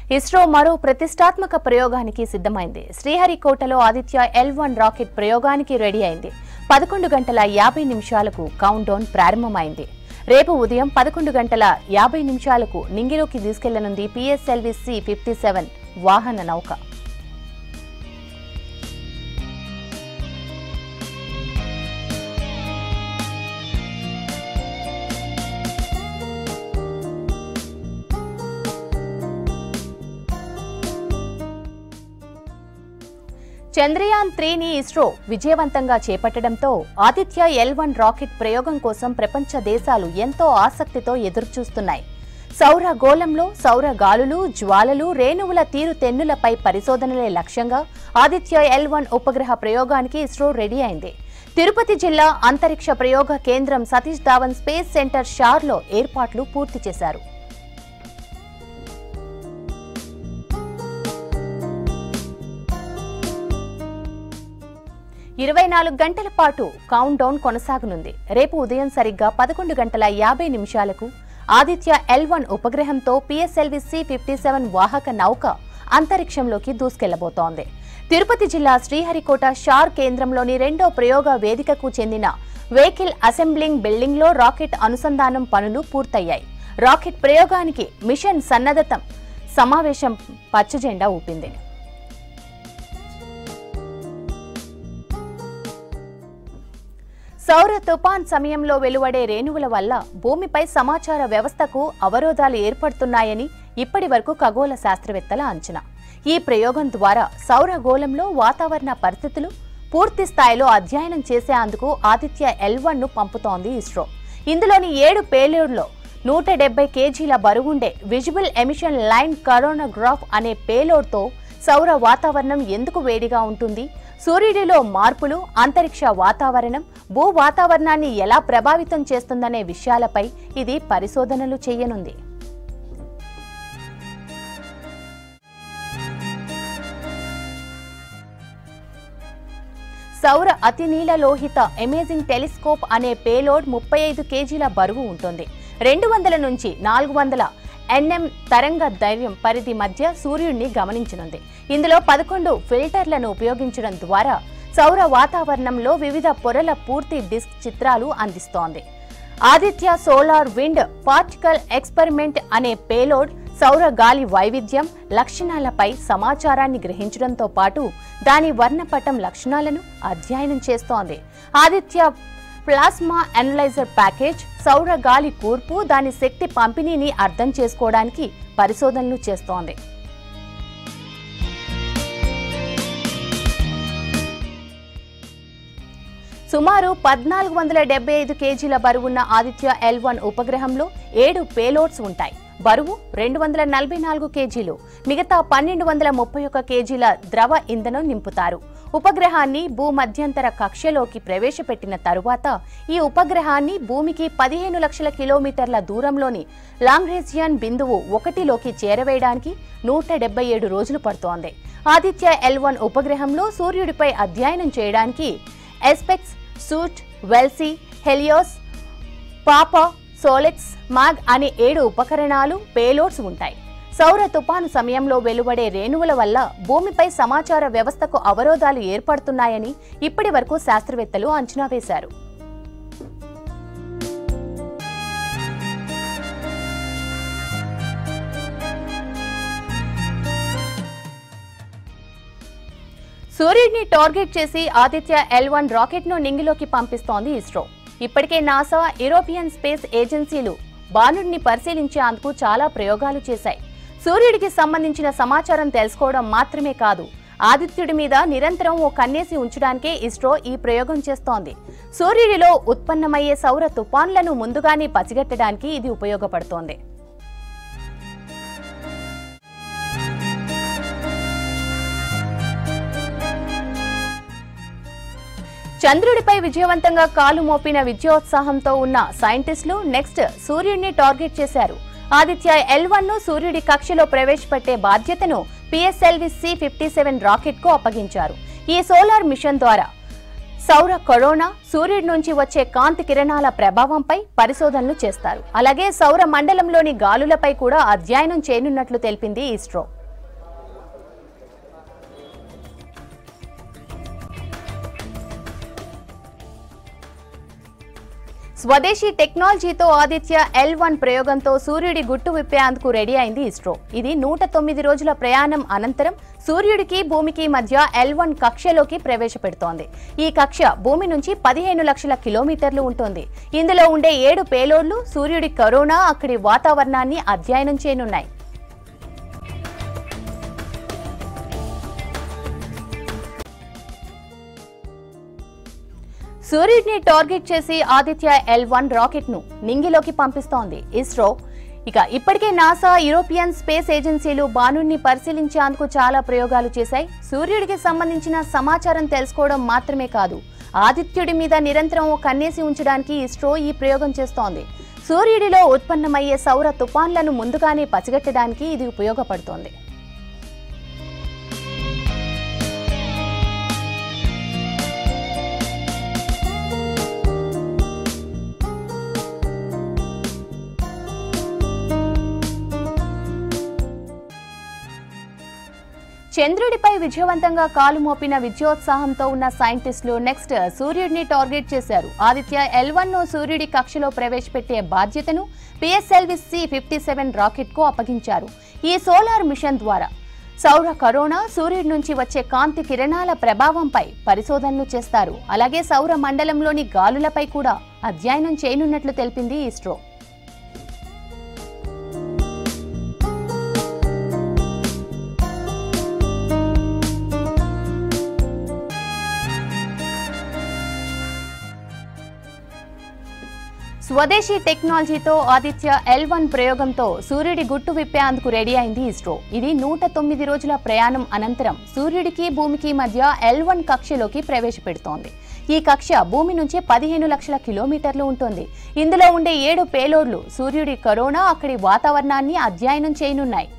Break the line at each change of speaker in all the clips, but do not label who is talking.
ఇస్రో మరో ప్రతిష్టాత్మక ప్రయోగానికి సిద్ధమైంది శ్రీహరికోటలో ఆదిత్య ఎల్ వన్ రాకెట్ ప్రయోగానికి రెడీ అయింది పదకొండు గంటల యాభై నిమిషాలకు కౌంట్ డౌన్ ప్రారంభమైంది రేపు ఉదయం పదకొండు గంటల యాభై నిమిషాలకు నింగిలోకి తీసుకెళ్లనుంది పిఎస్ఎల్వి సి ఫిఫ్టీ సెవెన్ వాహన నౌక చంద్రయాన్ త్రీని ఇస్రో విజయవంతంగా చేపట్టడంతో ఆదిత్య ఎల్ వన్ రాకెట్ ప్రయోగం కోసం ప్రపంచ దేశాలు ఎంతో ఆసక్తితో ఎదురుచూస్తున్నాయి సౌర గోళంలో సౌర గాలులు జ్వాలలు రేణువుల తీరు తెన్నులపై పరిశోధనలే లక్ష్యంగా ఆదిత్య ఎల్ వన్ ఉపగ్రహ ప్రయోగానికి ఇస్రో రెడీ అయింది తిరుపతి జిల్లా అంతరిక్ష ప్రయోగ కేంద్రం సతీష్ ధావన్ స్పేస్ సెంటర్ షార్లో ఏర్పాట్లు పూర్తి చేశారు ఇరవై నాలుగు గంటల పాటు కౌంట్ డౌన్ కొనసాగనుంది రేపు ఉదయం సరిగ్గా పదకొండు గంటల యాభై నిమిషాలకు ఆదిత్య ఎల్ వన్ ఉపగ్రహంతో పిఎస్ఎల్వి సి ఫిఫ్టీ సెవెన్ వాహక నౌక అంతరిక్షంలోకి దూసుకెళ్లబోతోంది తిరుపతి జిల్లా శ్రీహరికోట షార్ కేంద్రంలోని రెండో ప్రయోగ వేదికకు చెందిన వెహికల్ అసెంబ్లింగ్ బిల్డింగ్లో రాకెట్ అనుసంధానం పనులు పూర్తయ్యాయి రాకెట్ ప్రయోగానికి మిషన్ సన్నద్ధతం సమావేశం పచ్చజెండా ఊపింది సౌర తుపాన్ సమయంలో వెలువడే రేణువుల వల్ల భూమిపై సమాచార వ్యవస్థకు అవరోధాలు ఏర్పడుతున్నాయని ఇప్పటి వరకు ఖగోళ శాస్త్రవేత్తల అంచనా ఈ ప్రయోగం ద్వారా సౌర గోళంలో వాతావరణ పరిస్థితులు పూర్తి స్థాయిలో అధ్యయనం చేసేందుకు ఆదిత్య ఎల్ వన్ ను పంపుతోంది ఇస్రో ఇందులోని ఏడు పేలోడ్లో నూట డెబ్బై కేజీల బరువుండే విజిబుల్ ఎమిషన్ లైన్ కరోనాగ్రాఫ్ అనే పేలోడ్తో సౌర వాతావరణం ఎందుకు వేడిగా ఉంటుంది సూర్యుడిలో మార్పులు అంతరిక్ష వాతావరణం భూ వాతావరణాన్ని ఎలా ప్రభావితం చేస్తుందనే విషయాలపై ఇది పరిశోధనలు చేయనుంది సౌర అతినీల లోహిత అమేజింగ్ టెలిస్కోప్ అనే పేలోడ్ ముప్పై ఐదు కేజీల బరువు ఉంటుంది రెండు వందల నుంచి నాలుగు వందల ఎన్ఎం తరంగ ధైర్యం పరిధి మధ్య సూర్యుడిని గమనించనుంది ఇందులో పదకొండు ఫిల్టర్లను ఉపయోగించడం ద్వారా సౌర వాతావరణంలో వివిధ పొరల పూర్తి డిస్క్ చిత్రాలు అందిస్తోంది Aditya solar wind particle experiment అనే పేలోడ్ సౌర గాలి వైవిధ్యం లక్షణాలపై సమాచారాన్ని గ్రహించడంతో పాటు దాని వర్ణపటం లక్షణాలను అధ్యయనం చేస్తోంది ఆదిత్య ప్లాస్మా అనలైజర్ ప్యాకేజ్ సౌర గాలి కూర్పు దాని శక్తి పంపిణీని అర్థం చేసుకోవడానికి పరిశోధనలు చేస్తోంది సుమారు పద్నాలుగు వందల డెబ్బై ఐదు కేజీల బరువున్న ఆదిత్య ఎల్ వన్ ఉపగ్రహంలో ఏడు పేలోడ్స్ ఉంటాయి బరువు రెండు వందల నలభై నాలుగు కేజీలు మిగతా పన్నెండు వందల ముప్పై ఒక్క కేజీల ద్రవ ఇంధనం నింపుతారు ఉపగ్రహాన్ని భూమధ్యంతర కక్షలోకి ప్రవేశపెట్టిన తరువాత ఈ ఉపగ్రహాన్ని భూమికి పదిహేను లక్షల కిలోమీటర్ల దూరంలోని లాంగ్రేజియన్ బిందువు ఒకటిలోకి చేరవేయడానికి నూట డెబ్బై ఏడు రోజులు పడుతోంది ఆదిత్య ఎల్ వన్ ఉపగ్రహంలో సూర్యుడిపై అధ్యయనం చేయడానికి ఎస్పెక్స్ సూట్ వెల్సీ హెలియోస్ పాపా సోలెక్స్ మాగ్ అనే ఏడు ఉపకరణాలు పేలోడ్స్ ఉంటాయి సౌర తుపాను సమయంలో వెలువడే రేణువుల వల్ల భూమిపై సమాచార వ్యవస్థకు అవరోధాలు ఏర్పడుతున్నాయని ఇప్పటి వరకు శాస్త్రవేత్తలు అంచనా వేశారు సూర్యుడిని టార్గెట్ చేసి ఆదిత్య ఎల్ వన్ రాకెట్ ను నింగిలోకి పంపిస్తోంది ఇస్రో ఇప్పటికే నాసా యూరోపియన్ స్పేస్ ఏజెన్సీలు బాలుడిని పరిశీలించేందుకు చాలా ప్రయోగాలు చేశాయి సూర్యుడికి సంబంధించిన సమాచారం తెలుసుకోవడం మాత్రమే కాదు ఆదిత్యుడి మీద నిరంతరం ఓ కన్నేసి ఉంచడానికే ఇస్రో ఈ ప్రయోగం చేస్తోంది సూర్యుడిలో ఉత్పన్నమయ్యే సౌర తుపాన్లను ముందుగానే పసిగట్టడానికి ఇది ఉపయోగపడుతోంది చంద్రుడిపై విజయవంతంగా కాలు మోపిన విజయోత్సాహంతో ఉన్న సైంటిస్టులు నెక్స్ట్ సూర్యుడిని టార్గెట్ చేశారు ఆదిత్య ఎల్ వన్ ను సూర్యుడి కక్షలో ప్రవేశపెట్టే బాధ్యతను PSLV C fifty seven rocket కు అప్పగించారు ఈ సోలార్ మిషన్ ద్వారా సౌర కరోనా సూర్యుడి నుంచి వచ్చే కాంతి కిరణాల ప్రభావంపై పరిశోధనలు చేస్తారు అలాగే సౌర మండలంలోని గాలులపై కూడా అధ్యయనం చేయనున్నట్లు తెలిపింది ఇస్రో స్వదేశీ టెక్నాలజీతో ఆదిత్య ఎల్ వన్ ప్రయోగంతో సూర్యుడి గుట్టు విప్పేందుకు రెడీ అయింది ఇస్రో ఇది నూట తొమ్మిది రోజుల ప్రయాణం అనంతరం సూర్యుడికి భూమికి మధ్య ఎల్ వన్ కక్షలోకి ప్రవేశపెడుతోంది ఈ కక్ష భూమి నుంచి పదిహేను లక్షల కిలోమీటర్లు ఉంటుంది ఇందులో ఉండే ఏడు పేలోడ్లు సూర్యుడి కరోనా అక్కడి వాతావరణాన్ని అధ్యయనం చేయనున్నాయి సూర్యుడిని టార్గెట్ చేసి ఆదిత్య ఎల్ వన్ రాకెట్ ను నింగిలోకి పంపిస్తోంది ఇస్రో ఇక ఇప్పటికే నాసా యూరోపియన్ స్పేస్ ఏజెన్సీలు బాణుడిని పరిశీలించేందుకు చాలా ప్రయోగాలు చేశాయి సూర్యుడికి సంబంధించిన సమాచారం తెలుసుకోవడం మాత్రమే కాదు ఆదిత్యుడి మీద నిరంతరం ఓ కన్నేసి ఉంచడానికి ఇస్రో ఈ ప్రయోగం చేస్తోంది సూర్యుడిలో ఉత్పన్నమయ్యే సౌర తుపాన్లను ముందుగానే పసిగట్టడానికి ఇది ఉపయోగపడుతోంది చంద్రుడిపై విజయవంతంగా కాలు మోపిన విజయోత్సాహంతో ఉన్న సైంటిస్టులు నెక్స్ట్ సూర్యుడిని టార్గెట్ చేశారు ఆదిత్య ఎల్ వన్ ను సూర్యుడి కక్షలో ప్రవేశపెట్టే బాధ్యతను PSLV C fifty seven rocket కు అప్పగించారు ఈ సోలార్ మిషన్ ద్వారా సౌర కరోనా సూర్యుడి నుంచి వచ్చే కాంతి కిరణాల ప్రభావంపై పరిశోధనలు చేస్తారు అలాగే సౌర మండలంలోని గాలులపై కూడా అధ్యయనం చేయనున్నట్లు తెలిపింది ఇస్రో స్వదేశీ టెక్నాలజీతో ఆదిత్య ఎల్ వన్ ప్రయోగంతో సూర్యుడి గుట్టు విప్పేందుకు రెడీ అయింది ఇస్రో ఇది నూట తొమ్మిది రోజుల ప్రయాణం అనంతరం సూర్యుడికి భూమికి మధ్య ఎల్ వన్ కక్షలోకి ప్రవేశపెడుతోంది ఈ కక్ష భూమి నుంచి పదిహేను లక్షల కిలోమీటర్లు ఉంటుంది ఇందులో ఉండే ఏడు పేలోడ్లు సూర్యుడి కరోనా అక్కడి వాతావరణాన్ని అధ్యయనం చేయనున్నాయి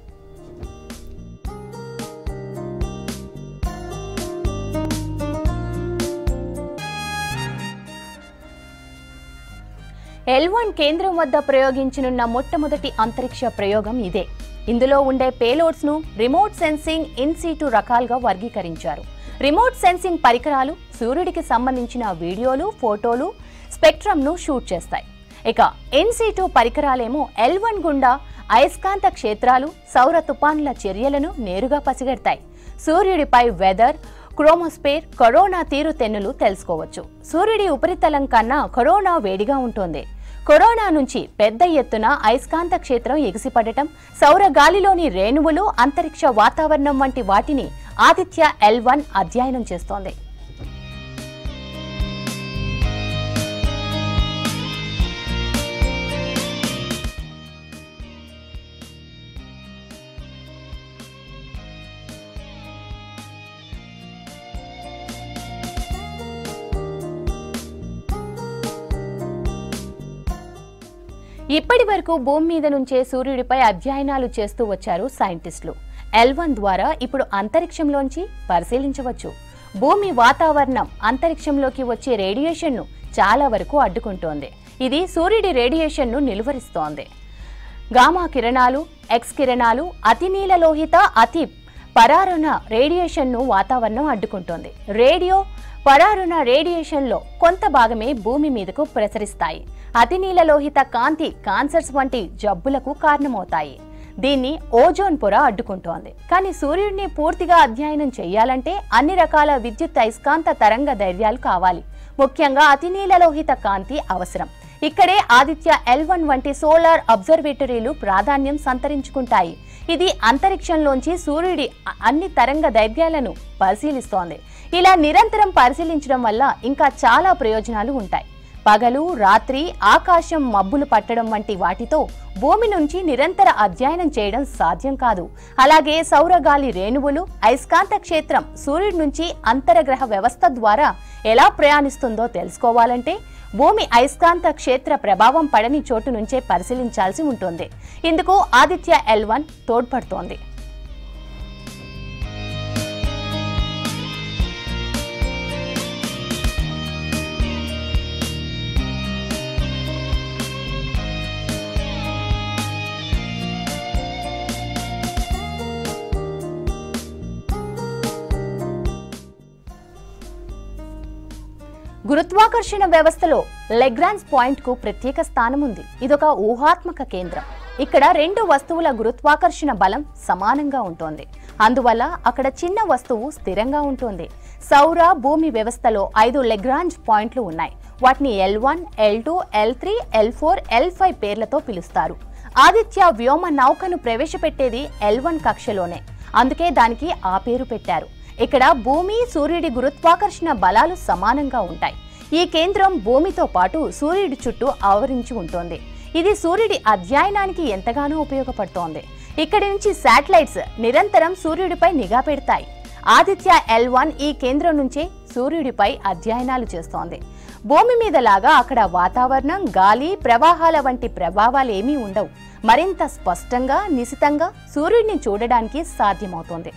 ఎల్ వన్ కేంద్రం వద్ద ప్రయోగించనున్న మొట్టమొదటి అంతరిక్ష ప్రయోగం ఇదే ఇందులో ఉండే పేలోడ్స్ ను రిమోట్ సెన్సింగ్ ఇన్సీటు రకాలుగా వర్గీకరించారు రిమోట్ సెన్సింగ్ పరికరాలు సూర్యుడికి సంబంధించిన వీడియోలు ఫోటోలు స్పెక్ట్రమ్ను షూట్ చేస్తాయి ఇక ఇన్సీటు పరికరాలేమో ఎల్ వన్ గుండా అయస్కాంత క్షేత్రాలు సౌర తుపానుల చర్యలను నేరుగా పసిగడతాయి సూర్యుడిపై వెదర్ క్రోమోస్పేర్ కరోనా తీరుతెన్నులు తెలుసుకోవచ్చు సూర్యుడి ఉపరితలం కన్నా కరోనా వేడిగా ఉంటుంది కరోనా నుంచి పెద్ద ఎత్తున అయస్కాంత క్షేత్రం ఎగిసిపడటం సౌర గాలిలోని రేణువులు అంతరిక్ష వాతావరణం వంటి వాటిని ఆదిత్య ఎల్ వన్ అధ్యయనం చేస్తోంది ఇప్పటి వరకు భూమి మీద నుంచే సూర్యుడిపై అధ్యయనాలు చేస్తూ వచ్చారు సైంటిస్టులు ఎల్ వన్ ద్వారా ఇప్పుడు అంతరిక్షంలోంచి పరిశీలించవచ్చు భూమి వాతావరణం అంతరిక్షంలోకి వచ్చే రేడియేషన్ను చాలా వరకు అడ్డుకుంటోంది ఇది సూర్యుడి రేడియేషన్ను నిలువరిస్తోంది గామా కిరణాలు ఎక్స్ కిరణాలు అతి నీలలోహిత అతి పరారుణ రేడియేషన్ను వాతావరణం అడ్డుకుంటోంది రేడియో పరారుణ రేడియేషన్లో కొంత భాగమే భూమి మీదకు ప్రసరిస్తాయి అతి నీలలోహిత కాంతి కాన్సర్స్ వంటి జబ్బులకు కారణమవుతాయి దీన్ని ఓజోన్ పొర అడ్డుకుంటోంది కానీ సూర్యుడిని పూర్తిగా అధ్యయనం చేయాలంటే అన్ని రకాల విద్యుత్ అయస్కాంత తరంగ ధైర్యాలు కావాలి ముఖ్యంగా అతి నీలలోహిత కాంతి అవసరం ఇక్కడే ఆదిత్య ఎల్ వన్ వంటి సోలార్ అబ్జర్వేటరీలు ప్రాధాన్యం సంతరించుకుంటాయి ఇది అంతరిక్షంలోంచి సూర్యుడి అ- అన్ని తరంగ దైర్ఘ్యాలను పరిశీలిస్తోంది ఇలా నిరంతరం పరిశీలించడం వల్ల ఇంకా చాలా ప్రయోజనాలు ఉంటాయి పగలు రాత్రి ఆకాశం మబ్బులు పట్టడం వంటి వాటితో భూమి నుంచి నిరంతర అధ్యయనం చేయడం సాధ్యం కాదు అలాగే సౌరగాలి రేణువులు అయస్కాంత క్షేత్రం సూర్యుడి నుంచి అంతరగ్రహ వ్యవస్థ ద్వారా ఎలా ప్రయాణిస్తుందో తెలుసుకోవాలంటే భూమి అయస్కాంత క్షేత్ర ప్రభావం పడని చోటు నుంచే పరిశీలించాల్సి ఉంటుంది ఇందుకు ఆదిత్య ఎల్ వన్ తోడ్పడుతోంది గురుత్వాకర్షణ వ్యవస్థలో లెగ్రాన్స్ పాయింట్ కు ప్రత్యేక స్థానం ఉంది ఇదొక ఊహాత్మక కేంద్రం ఇక్కడ రెండు వస్తువుల గురుత్వాకర్షణ బలం సమానంగా ఉంటుంది అందువల్ల అక్కడ చిన్న వస్తువు స్థిరంగా ఉంటుంది సౌర భూమి వ్యవస్థలో ఐదు లెగ్రాంజ్ పాయింట్లు ఉన్నాయి వాటిని L one L two L three L four L five పేర్లతో పిలుస్తారు ఆదిత్య వ్యోమ నౌకను ప్రవేశపెట్టేది ఎల్ వన్ కక్షలోనే అందుకే దానికి ఆ పేరు పెట్టారు ఇక్కడ భూమి సూర్యుడి గురుత్వాకర్షణ బలాలు సమానంగా ఉంటాయి ఈ కేంద్రం భూమితో పాటు సూర్యుడి చుట్టూ ఆవరించి ఉంటుంది ఇది సూర్యుడి అధ్యయనానికి ఎంతగానో ఉపయోగపడుతోంది ఇక్కడి నుంచి శాటిలైట్స్ నిరంతరం సూర్యుడిపై నిఘా పెడతాయి ఆదిత్య ఎల్ వన్ ఈ కేంద్రం నుంచే సూర్యుడిపై అధ్యయనాలు చేస్తోంది భూమి మీద లాగా అక్కడ వాతావరణం గాలి ప్రవాహాల వంటి ప్రభావాలు ఏమీ ఉండవు మరింత స్పష్టంగా నిశితంగా సూర్యుడిని చూడడానికి సాధ్యమవుతోంది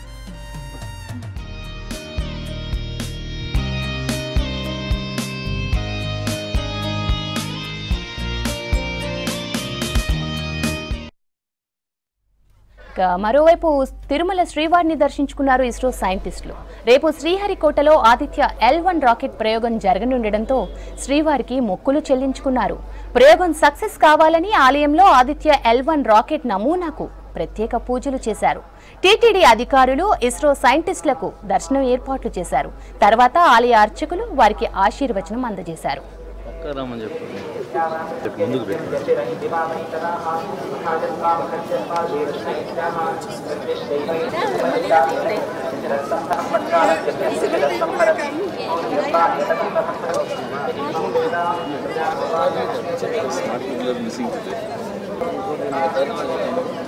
ఇక మరోవైపు తిరుమల శ్రీవారిని దర్శించుకున్నారు ఇస్రో సైంటిస్టులు రేపు శ్రీహరికోటలో ఆదిత్య ఎల్ వన్ రాకెట్ ప్రయోగం జరగనుండడంతో శ్రీవారికి మొక్కులు చెల్లించుకున్నారు ప్రయోగం సక్సెస్ కావాలని ఆలయంలో ఆదిత్య ఎల్ వన్ రాకెట్ నమూనాకు ప్రత్యేక పూజలు చేశారు టీటీడీ అధికారులు ఇస్రో సైంటిస్టులకు దర్శనం ఏర్పాట్లు చేశారు తర్వాత ఆలయ అర్చకులు వారికి ఆశీర్వచనం అందజేశారు
ఒక్క రామని చెప్పు చెప్పు, ముందుకు పెట్టు missing today.